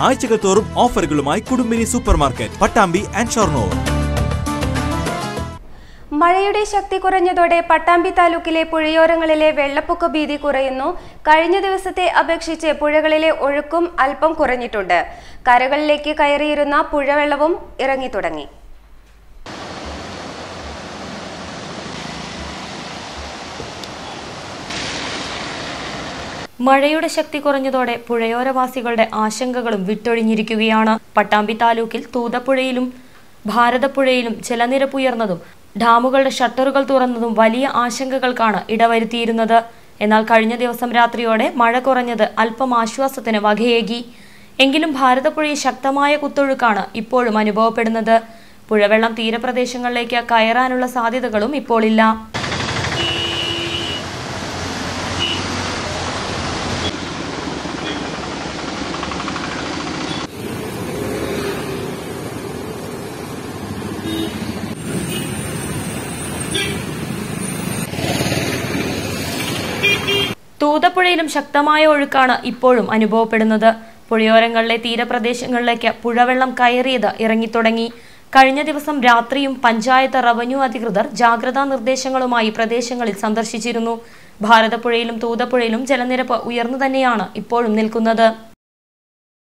ആഴ്ചകൾ തോറും ഓഫറുകളുമായി Kudumbini super market Pattambi and Shoranur മഴയുടെ ശക്തി കുറഞ്ഞതോടെ പട്ടാമ്പി താലൂക്കിലെ പുഴയോരങ്ങളിലെ വെള്ളപ്പൊക്ക ഭീതി കുറയുന്നു കഴിഞ്ഞ ദിവസത്തെ അപേക്ഷിച്ച് പുഴകളിലെ ഒഴുക്കും അല്പം കുറഞ്ഞിട്ടുണ്ട് കരകളിലേക്ക് കയറിയിരുന്ന പുഴവെള്ളവും ഇറങ്ങിത്തുടങ്ങി മഴയുടെ ശക്തി കുറഞ്ഞതോടെ പുഴയോരവാസികളുടെ ആശങ്കകളും വിട്ടൊഴിഞ്ഞിരിക്കുകയാണ് പട്ടാമ്പി താലൂക്കിൽ തൂതപ്പുഴയിലും ഭാരതപ്പുഴയിലും ജലനിരപ്പ് ഉയർന്നതും ഡാമുകളുടെ ഷട്ടറുകൾ തുറന്നതും വലിയ ആശങ്കകൾക്കാണ് ഇടവരുത്തിയിരുന്നത് എന്നാൽ കഴിഞ്ഞ ദിവസം രാത്രിയോടെ മഴ കുറഞ്ഞത് അല്പം ആശ്വാസത്തിന് വകയേകി എങ്കിലും ഭാരതപ്പുഴയിൽ ശക്തമായ കുത്തൊഴുക്കാണ് ഇപ്പോഴും അനുഭവപ്പെടുന്നത് പുഴവെള്ളം തീരപ്രദേശങ്ങളിലേക്ക് കയറാനുള്ള സാധ്യതകളും ഇപ്പോൾ ഇല്ല തൂതപ്പുഴയിലും ശക്തമായ ഒഴുക്കാണ് ഇപ്പോഴും അനുഭവപ്പെടുന്നത് പുഴയോരങ്ങളിലെ തീരപ്രദേശങ്ങളിലേക്ക് പുഴവെള്ളം കയറിയത് ഇറങ്ങിത്തുടങ്ങി കഴിഞ്ഞ ദിവസം രാത്രിയും പഞ്ചായത്ത് റവന്യൂ അധികൃതർ ജാഗ്രതാ നിർദ്ദേശങ്ങളുമായി പ്രദേശങ്ങളിൽ സന്ദർശിച്ചിരുന്നു ഭാരതപ്പുഴയിലും തൂതപ്പുഴയിലും ജലനിരപ്പ് ഉയർന്നു തന്നെയാണ് ഇപ്പോഴും നിൽക്കുന്നത്